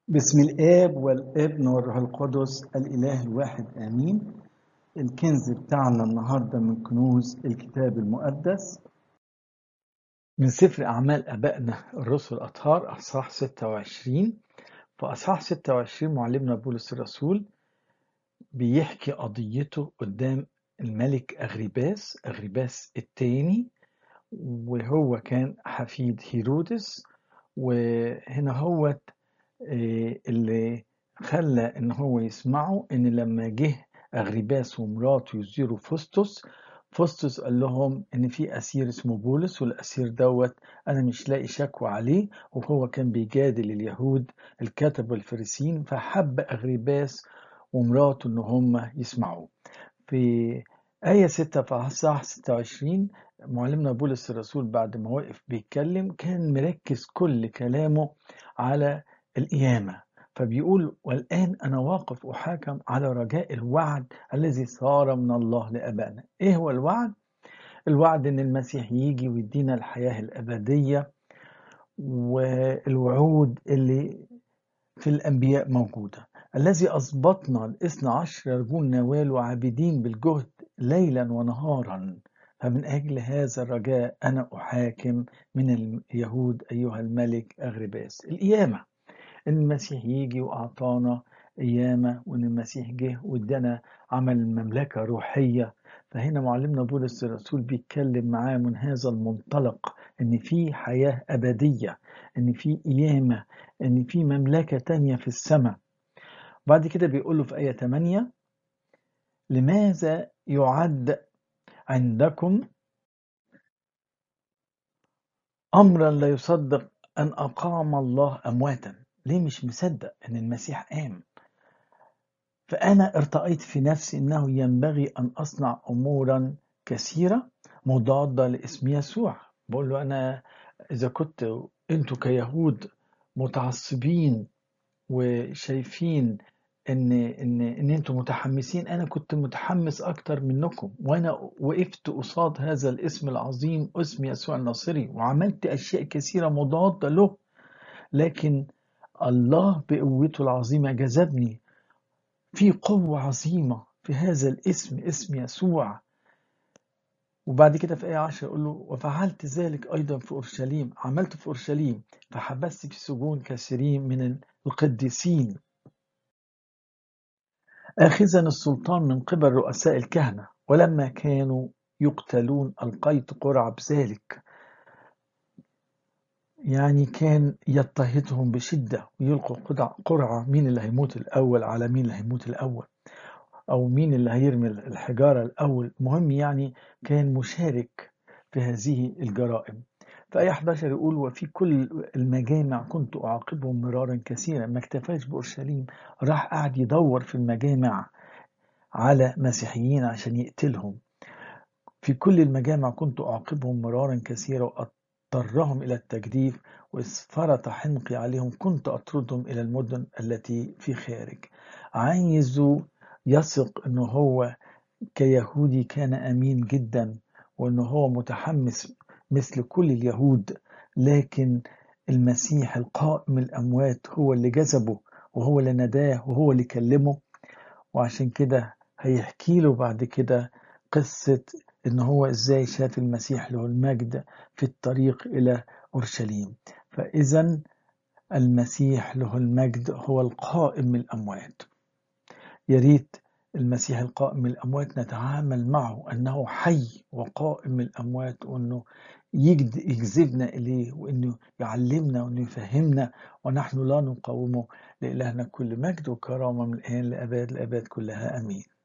بسم الآب والابن والروح القدس الإله الواحد آمين الكنز بتاعنا النهاردة من كنوز الكتاب المقدس من سفر أعمال أبائنا الرسل الأطهار أصحاح 26 فأصحاح 26 معلمنا بولس الرسول بيحكي قضيته قدام الملك أغريباس أغريباس الثاني وهو كان حفيد هيرودس وهنا هوت اللي خلى ان هو يسمعه ان لما جه اغريباس ومراته يزوروا فستس فستس قال لهم ان في اسير اسمه بولس والاسير دوت انا مش لاقي شكوى عليه وهو كان بيجادل اليهود الكتب والفريسين فحب اغريباس ومراته ان هم يسمعوه في آية 6 في أصحاح 26 معلمنا بولس الرسول بعد ما وقف بيتكلم كان مركز كل كلامه على القيامة فبيقول والآن أنا واقف أحاكم على رجاء الوعد الذي صار من الله لأبائنا إيه هو الوعد؟ الوعد إن المسيح يجي ويدينا الحياة الأبدية والوعود اللي في الأنبياء موجودة الذي أثبتنا الاثنى عشر يرجون نوال عابدين بالجهد ليلا ونهارا فمن أجل هذا الرجاء أنا أحاكم من اليهود أيها الملك أغرباس القيامة ان المسيح يجي واعطانا قيامه وان المسيح جه وادانا عمل مملكه روحيه فهنا معلمنا بولس الرسول بيتكلم معاه من هذا المنطلق ان في حياه ابديه ان في قيامه ان في مملكه تانية في السماء بعد كده بيقول له في ايه 8 لماذا يعد عندكم امرا لا يصدق ان اقام الله امواتا ليه مش مصدق ان المسيح قام فانا ارتأيت في نفسي انه ينبغي ان اصنع امورا كثيره مضاده لاسم يسوع بقول له انا اذا كنت انتوا كيهود متعصبين وشايفين ان ان ان انتوا متحمسين انا كنت متحمس اكتر منكم وانا وقفت قصاد هذا الاسم العظيم اسم يسوع الناصري وعملت اشياء كثيره مضاده له لكن الله بقوته العظيمة جذبني في قوة عظيمة في هذا الاسم اسم يسوع وبعد كده في آية 10 يقول له وفعلت ذلك أيضا في أورشليم عملت في أورشليم فحبست في سجون كثيرين من القديسين آخذا السلطان من قبل رؤساء الكهنة ولما كانوا يقتلون ألقيت قرعة بذلك يعني كان يضطهدهم بشدة ويلقوا قرعة مين اللي هيموت الأول على مين اللي هيموت الأول أو مين اللي هيرمي الحجارة الأول مهم يعني كان مشارك في هذه الجرائم في آية 11 يقول وفي كل المجامع كنت أعاقبهم مرارا كثيرا ما اكتفاش بأورشليم راح قاعد يدور في المجامع على مسيحيين عشان يقتلهم في كل المجامع كنت أعاقبهم مرارا كثيرا اضطرهم إلى التجديف وإذ فرط حنقي عليهم كنت أطردهم إلى المدن التي في خارج عايز يثق أنه هو كيهودي كان أمين جدا وأنه هو متحمس مثل كل اليهود لكن المسيح القائم من الأموات هو اللي جذبه وهو اللي نداه وهو اللي كلمه وعشان كده هيحكي له بعد كده قصة ان هو ازاي شاف المسيح له المجد في الطريق الى اورشليم فاذا المسيح له المجد هو القائم من الاموات يا ريت المسيح القائم من الاموات نتعامل معه انه حي وقائم من الاموات وانه يجذبنا اليه وانه يعلمنا وانه يفهمنا ونحن لا نقاومه لالهنا كل مجد وكرامه من الان لاباد الاباد كلها امين